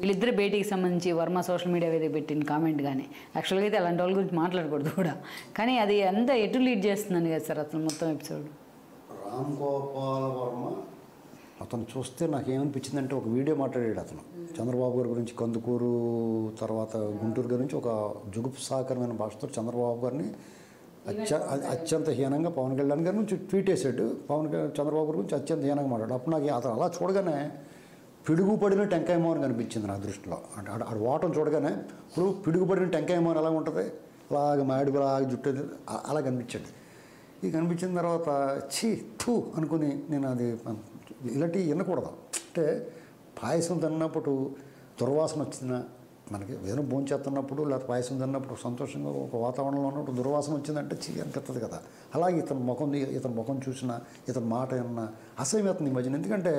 వీళ్ళిద్దరు భేటీకి సంబంధించి Varma social media వేదిక పెట్టిన కామెంట్ కానీ యాక్చువల్గా అయితే అలాంటి వాళ్ళ గురించి మాట్లాడకూడదు కూడా కానీ అది అంతా ఎటు లీడ్ చేస్తుందని కదా సార్ అసలు మొత్తం ఎపిసోడ్ రామ్ గోపాల్ వర్మ అతను చూస్తే నాకు ఏమనిపించిందంటే ఒక వీడియో మాట్లాడాడు అతను చంద్రబాబు గారి గురించి కందుకూరు తర్వాత గుంటూరు గురించి ఒక జుగుప్సాకరమైన భాషతో చంద్రబాబు గారిని అత్య అత్యంత హీనంగా పవన్ కళ్యాణ్ గారి నుంచి ట్వీట్ వేసాడు పవన్ కళ్యాణ్ చంద్రబాబు గారి గురించి అత్యంత హీనంగా మాట్లాడు అప్పుడు నాకు అతను అలా చూడగానే పిడుగు పడిన టెంకాయ మోహన్ కనిపించింది నా దృష్టిలో అంటే ఆడ- ఆడ ఓటం చూడగానే ఇప్పుడు పిడుగు పడిన టెంకాయ మోహన్ ఎలా ఉంటుంది అలాగ మాడికి అలాగ జుట్టు అ- అలా కనిపించాడు ఇది కనిపించిన తర్వాత ఛీ థూ అనుకుని నేను అది ఇలాంటివి వినకూడదు అంటే పాయసం తిన్నప్పుడు దుర్వాసన వచ్చిన మనకి ఏదైనా భోజనం చేస్తున్నప్పుడు లేకపోతే పాయసం తిన్నప్పుడు సంతోషంగా ఒక వాతావరణంలో ఉన్నప్పుడు దుర్వాసన వచ్చిందంటే చీ అనిపిస్తుంది కదా అలాగే ఇతని ముఖం ఇతని ముఖం చూసినా ఇతని మాట విన్నా అసహ్యం అవుతుంది ఈ మధ్యన ఎందుకంటే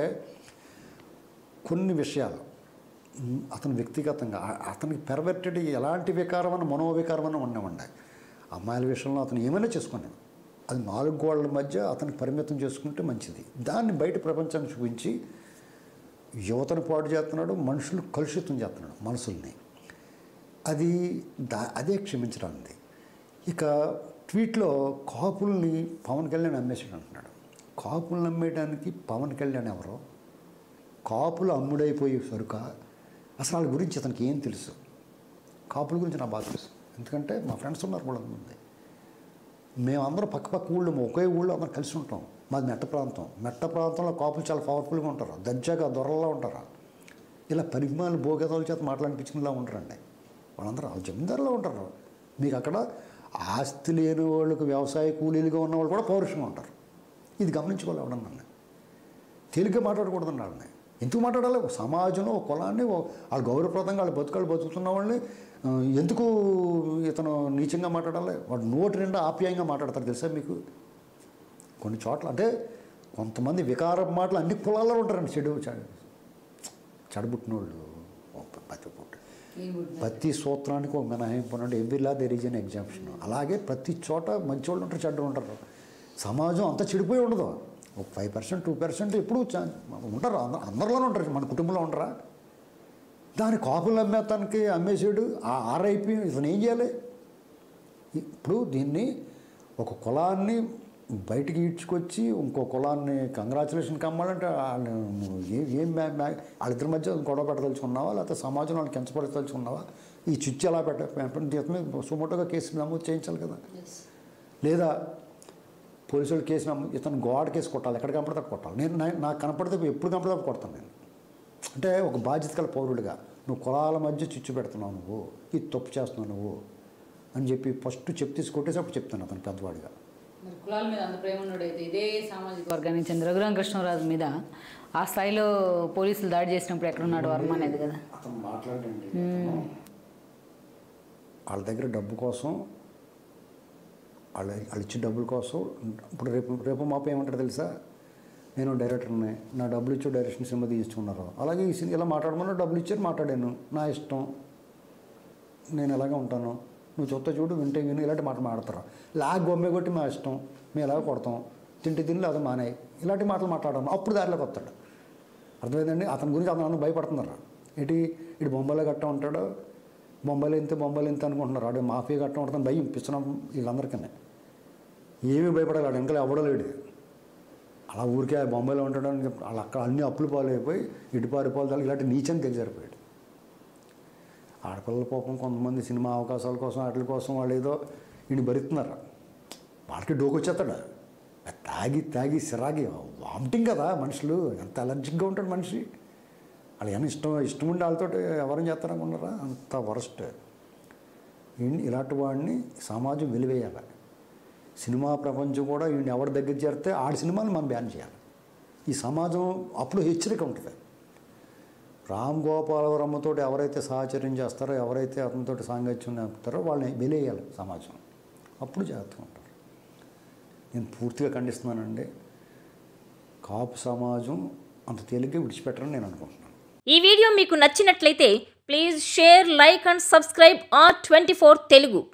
కొన్ని విషయాలు మ్, అతను వ్యక్తిగతంగా ఆ- అతనికి పెరబెట్టడి ఎలాంటి వికారమైన మనోవికారమైన ఉండేవండి అమ్మాయిల విషయంలో అతను ఏమైనా చేసుకున్నాడు అది నాలుగు గోడల మధ్య అతనికి పరిమితం చేసుకుంటే మంచిది దాన్ని బయట ప్రపంచానికి చూపించి యువతను పాడు చేస్తున్నాడు మనుషులు కలుషితం చేస్తున్నాడు మనసుల్ని అది దా అదే క్షమించడానికి ఇక ట్వీట్లో కాపుల్ని పవన్ కళ్యాణ్ అమ్మేసాడు అంటున్నాడు కాపుల్ని అమ్మేయడానికి పవన్ కళ్యాణ్ ఎవరో కాపులు అమ్ముడైపోయే సరుక అసలు వాళ్ళ గురించి అతనికి ఏం తెలుసు కాపుల గురించి నాకు బాగా తెలుసు ఎందుకంటే మా ఫ్రెండ్స్ ఉన్నారు కూడా ఉంది మేమందరం పక్క పక్క ఊళ్ళో ఒకే ఊళ్ళో అందరం కలిసి ఉంటాం మాది మెట్ట ప్రాంతం మెట్ట ప్రాంతంలో కాపులు చాలా పవర్ఫుల్గా ఉంటారు దర్జాగా దొరలా ఉంటారు ఇలా పరిమాణాలు భోగేదాల చేత మాట్లాడిపించుకునేలా ఉంటారండి వాళ్ళందరూ వాళ్ళ జమీందారులో ఉంటారు మీకు అక్కడ ఆస్తి లేని వాళ్ళకి వ్యవసాయ కూలీలుగా ఉన్న వాళ్ళు కూడా పౌరుషంగా ఉంటారు ఇది గమనించుకోవాలి ఎవడన్నా తేలిగ్గా మాట్లాడకూడదండి వాళ్ళని ఎందుకు మాట్లాడాలి ఒక సమాజంలో ఒక కులాన్ని ఓ- వాళ్ళు గౌరవప్రదంగా వాళ్ళు బతుకాలు బతుకుతున్న వాళ్ళని ఆ, ఎందుకు ఇతను నీచంగా మాట్లాడాలి వాడు నోటి నిండా ఆప్యాయంగా మాట్లాడతారు తెలుసా మీకు కొన్ని చోట్ల అంటే కొంతమంది వికార మాటలు అన్ని కులాల్లో ఉంటారండి చెడు చెడు చెడబుట్టినోళ్ళు ప్రతి పుట్టు ప్రతి సూత్రానికి ఒక మినహాయింపు అంటే every rule there is an exemption అలాగే ప్రతి చోట మంచి వాళ్ళు ఉంటారు చెడ్డ ఉంటారు సమాజం అంతా చెడిపోయి ఉండదు ఒక ఫైవ్ పర్సెంట్ టూ పర్సెంట్ ఎప్పుడు చ- ఉంటారు అందరు అందరిలోనే ఉంటారు మన కుటుంబంలో ఉంటారా దాని కాపులు అమ్మేతానికి అమ్మేసాడు ఆ ఆర్ఐపి ఇతను ఏం చేయాలి ఇప్పుడు దీన్ని ఒక కులాన్ని బయటికి ఈడ్చుకొచ్చి ఇంకో కులాన్ని కంగ్రాచులేషన్ కమ్మాలంటే వాళ్ళు నువ్వు ఏ- ఏం మ్యా- మ్యా- వాళ్ళిద్దరి మధ్య గొడవ పెట్టదలుచుకున్నావా లేకపోతే సమాజంలో వాళ్ళని కించపడదలుచుకున్నావా ఈ చుచ్చి ఎలా పెట్ట ఇతని సుమోటోగా కేసు నమోదు చేయించాలి కదా లేదా పోలీసులు కేసు నమోదు ఇతను గోడ కేసు కొట్టాలి ఎక్కడ కనపడితే అక్కడ కొట్టాలి నేను నా- నాకు కనపడితే ఎప్పుడు కనపడితే అప్పుడు కొడతాను నేను అంటే ఒక బాధ్యత గల పౌరుడిగా నువ్వు కులాల మధ్య చిచ్చు పెడుతున్నావు నువ్వు ఇది తప్పు చేస్తున్నావు నువ్వు అని చెప్పి ఫస్ట్ చెప్పు తీసి కొట్టేసి అప్పుడు చెప్తాను అతను పెద్దవాడిగా మరి కులాల మీద అంత ప్రేమ ఉన్నాడైతే ఇదే సామాజిక వర్గానికి చెందిన రఘురామ కృష్ణరాజు మీద ఆ స్థాయిలో పోలీసులు దాడి చేసినప్పుడు ఎక్కడున్నాడు వర్మ అనేది కదా అతను మాట్లాడండి వాళ్ళ దగ్గర డబ్బు కోసం వాళ్ళ వాళ్ళు ఇచ్చే డబ్బుల కోసం ఇప్పుడు రేపు రేపు మాపు ఏమంటారు తెలుసా నేను డైరెక్టర్ని నా డబ్బులు ఇచ్చి డైరెక్షన్ సినిమా తీసుకున్నారు అలాగే ఈ సినిమా ఇలా మాట్లాడమన్నా డబ్బులు ఇచ్చారు మాట్లాడాను నా ఇష్టం నేను ఎలాగే ఉంటాను నువ్వు చూస్తే చూడు వింటే విను ఇలాంటి మాటలు మాడతారు లాగ్ బొమ్మే కొట్టి మా ఇష్టం మేము ఎలాగ కొడతాం తింటే తిని లేదా మానేయి ఇలాంటి మాటలు మాట్లాడము అప్పుడు దారిలోకి వస్తాడు అర్థమైందండి అతని గురించి అతను అందరూ భయపడుతున్నారు ఏంటి ఇటు బొంబాయిలో గట్ట ఉంటాడు బొంబాయిలో ఇంత బొంబాయిలో ఇంత అనుకుంటున్నారు ఆడు మాఫియా గట్ట ఉంటుంది భయం ఇప్పిస్తున్నాం వీళ్ళందరికీ ఏమీ భయపడాలి ఆడు ఇంకా ఎవడలేడు అలా ఊరికే ఆ బొంబాయిలో ఉంటాడని చెప్పి వాళ్ళు అక్కడ అన్ని అప్పులు పాలైపోయి ఇటు పారిపోవాలి ఇలాంటి నీచని తెలిసారిపోయాడు ఆడపిల్లల పాపం కొంతమంది సినిమా అవకాశాల కోసం వాటి కోసం వాళ్ళు ఏదో ఈయన భరిస్తున్నారు వాళ్ళకి డోకొచ్చేస్తాడు తాగి తాగి సిరాగి వామిటింగ్ కదా మనుషులు ఎంత అలర్జిక్గా ఉంటాడు మనిషి వాళ్ళు ఏమైనా ఇష్టం ఇష్టం ఉండి వాళ్ళతో ఎవరైనా చేస్తారనుకున్నారా అంత వరస్ట్ ఇలాంటి వాడిని సమాజం వెలివేయాలి సినిమా ప్రపంచం కూడా ఈయన ఎవరి దగ్గర చేరితే ఆడి సినిమాని మనం బ్యాన్ చేయాలి ఈ సమాజం అప్పుడు హెచ్చరిక ఉంటుంది రామ్ గోపాలవరమ్మతో ఎవరైతే సహచర్యం చేస్తారో ఎవరైతే అతనితో సాంగత్యం నేర్పుతారో వాళ్ళని వెలేయాలి సమాజం అప్పుడు జాగ్రత్తగా ఉంటారు నేను పూర్తిగా ఖండిస్తున్నానండి కాపు సమాజం అంత తేలిగ్గా విడిచిపెట్టరని నేను అనుకుంటున్నాను ఈ వీడియో మీకు నచ్చినట్లయితే please share like and subscribe R twenty Telugu